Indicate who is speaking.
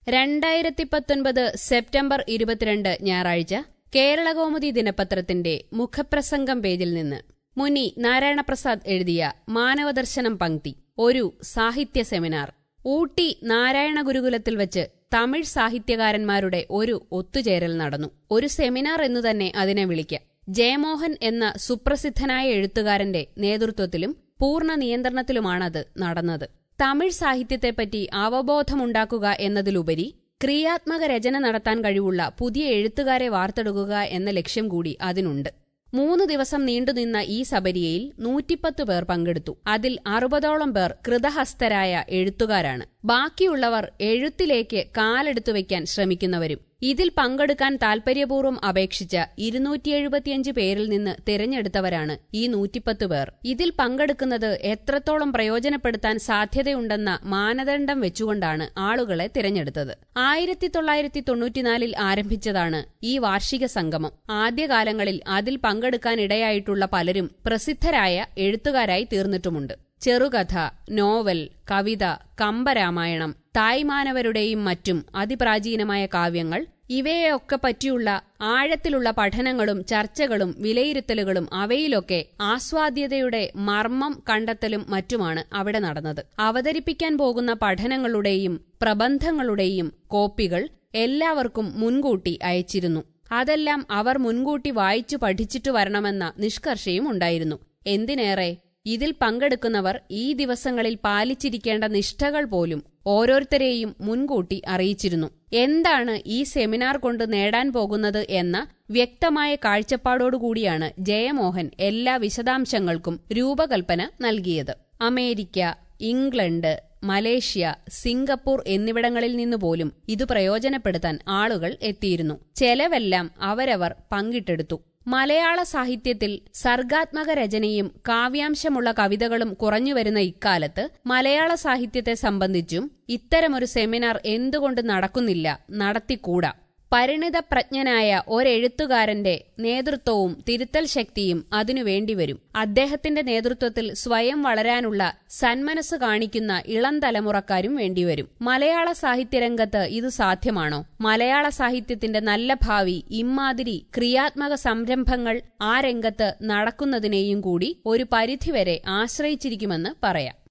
Speaker 1: രണ്ടായിരത്തി പത്തൊൻപത് സെപ്റ്റംബർ ഇരുപത്തിരണ്ട് ഞായറാഴ്ച കേരളകൗമുദി ദിനപത്രത്തിന്റെ മുഖപ്രസംഗം പേജിൽ നിന്ന് മുനി നാരായണപ്രസാദ് എഴുതിയ മാനവദർശനം പങ്ക്തി ഒരു സാഹിത്യ സെമിനാർ ഊട്ടി നാരായണ ഗുരുകുലത്തിൽ വെച്ച് തമിഴ് സാഹിത്യകാരന്മാരുടെ ഒരു ഒത്തുചേരൽ നടന്നു ഒരു സെമിനാർ എന്നു തന്നെ അതിനെ വിളിക്കാം ജയമോഹൻ എന്ന സുപ്രസിദ്ധനായ എഴുത്തുകാരന്റെ നേതൃത്വത്തിലും പൂർണ്ണ നിയന്ത്രണത്തിലുമാണത് നടന്നത് തമിഴ് സാഹിത്യത്തെപ്പറ്റി അവബോധമുണ്ടാക്കുക എന്നതിലുപരി ക്രിയാത്മക രചന നടത്താൻ കഴിവുള്ള പുതിയ എഴുത്തുകാരെ വാർത്തെടുക്കുക എന്ന ലക്ഷ്യം കൂടി അതിനുണ്ട് മൂന്ന് ദിവസം നീണ്ടുനിന്ന ഈ സബരിയയിൽ നൂറ്റിപ്പത്ത് പേർ പങ്കെടുത്തു അതിൽ അറുപതോളം പേർ കൃതഹസ്തരായ എഴുത്തുകാരാണ് ബാക്കിയുള്ളവർ എഴുത്തിലേക്ക് കാലെടുത്തു വയ്ക്കാൻ ശ്രമിക്കുന്നവരും ഇതിൽ പങ്കെടുക്കാൻ താൽപര്യപൂർവ്വം അപേക്ഷിച്ച ഇരുന്നൂറ്റി എഴുപത്തിയഞ്ച് പേരിൽ നിന്ന് തിരഞ്ഞെടുത്തവരാണ് ഈ നൂറ്റിപ്പത്ത് പേർ ഇതിൽ പങ്കെടുക്കുന്നത് എത്രത്തോളം പ്രയോജനപ്പെടുത്താൻ സാധ്യതയുണ്ടെന്ന മാനദണ്ഡം വെച്ചുകൊണ്ടാണ് ആളുകളെ തിരഞ്ഞെടുത്തത് ആയിരത്തി തൊള്ളായിരത്തി തൊണ്ണൂറ്റിനാലിൽ ആരംഭിച്ചതാണ് ഈ വാർഷിക സംഗമം ആദ്യകാലങ്ങളിൽ അതിൽ പങ്കെടുക്കാനിടയായിട്ടുള്ള പലരും പ്രസിദ്ധരായ എഴുത്തുകാരായി തീർന്നിട്ടുമുണ്ട് ചെറുകഥ നോവൽ കവിത കമ്പരാമായണം തായ്മാനവരുടെയും മറ്റും അതിപ്രാചീനമായ കാവ്യങ്ങൾ ഇവയെയൊക്കെ പറ്റിയുള്ള ആഴത്തിലുള്ള പഠനങ്ങളും ചർച്ചകളും വിലയിരുത്തലുകളും അവയിലൊക്കെ ആസ്വാദ്യതയുടെ മർമ്മം കണ്ടെത്തലും മറ്റുമാണ് അവിടെ നടന്നത് അവതരിപ്പിക്കാൻ പോകുന്ന പഠനങ്ങളുടെയും പ്രബന്ധങ്ങളുടെയും കോപ്പികൾ എല്ലാവർക്കും മുൻകൂട്ടി അയച്ചിരുന്നു അതെല്ലാം അവർ മുൻകൂട്ടി വായിച്ചു പഠിച്ചിട്ടു വരണമെന്ന നിഷ്കർഷയും ഉണ്ടായിരുന്നു എന്തിനേറെ ഇതിൽ പങ്കെടുക്കുന്നവർ ഈ ദിവസങ്ങളിൽ പാലിച്ചിരിക്കേണ്ട നിഷ്ഠകൾ പോലും ഓരോരുത്തരെയും മുൻകൂട്ടി അറിയിച്ചിരുന്നു എന്താണ് ഈ സെമിനാർ കൊണ്ട് നേടാൻ പോകുന്നത് എന്ന വ്യക്തമായ കാഴ്ചപ്പാടോടുകൂടിയാണ് ജയമോഹൻ എല്ലാ വിശദാംശങ്ങൾക്കും രൂപകൽപ്പന നൽകിയത് അമേരിക്ക ഇംഗ്ലണ്ട് മലേഷ്യ സിംഗപ്പൂർ എന്നിവിടങ്ങളിൽ നിന്ന് പോലും ഇത് പ്രയോജനപ്പെടുത്താൻ ആളുകൾ എത്തിയിരുന്നു ചെലവെല്ലാം അവരവർ പങ്കിട്ടെടുത്തു മലയാള സാഹിത്യത്തിൽ സർഗാത്മക രചനയും കാവ്യാംശമുള്ള കവിതകളും കുറഞ്ഞുവരുന്ന ഇക്കാലത്ത് മലയാള സാഹിത്യത്തെ സംബന്ധിച്ചും ഇത്തരമൊരു സെമിനാർ എന്തുകൊണ്ട് നടക്കുന്നില്ല നടത്തിക്കൂടാ പരിണിതപ്രജ്ഞനായ ഒരെഴുത്തുകാരന്റെ നേതൃത്വവും തിരുത്തൽ ശക്തിയും അതിനു വേണ്ടിവരും അദ്ദേഹത്തിന്റെ നേതൃത്വത്തിൽ സ്വയം വളരാനുള്ള സന്മനസ് കാണിക്കുന്ന ഇളം തലമുറക്കാരും വേണ്ടിവരും മലയാള സാഹിത്യരംഗത്ത് ഇത് സാധ്യമാണോ മലയാള സാഹിത്യത്തിന്റെ നല്ല ഭാവി ഇമ്മാതിരി ക്രിയാത്മക സംരംഭങ്ങൾ ആ രംഗത്ത് നടക്കുന്നതിനെയും കൂടി ഒരു പരിധിവരെ ആശ്രയിച്ചിരിക്കുമെന്ന് പറയാം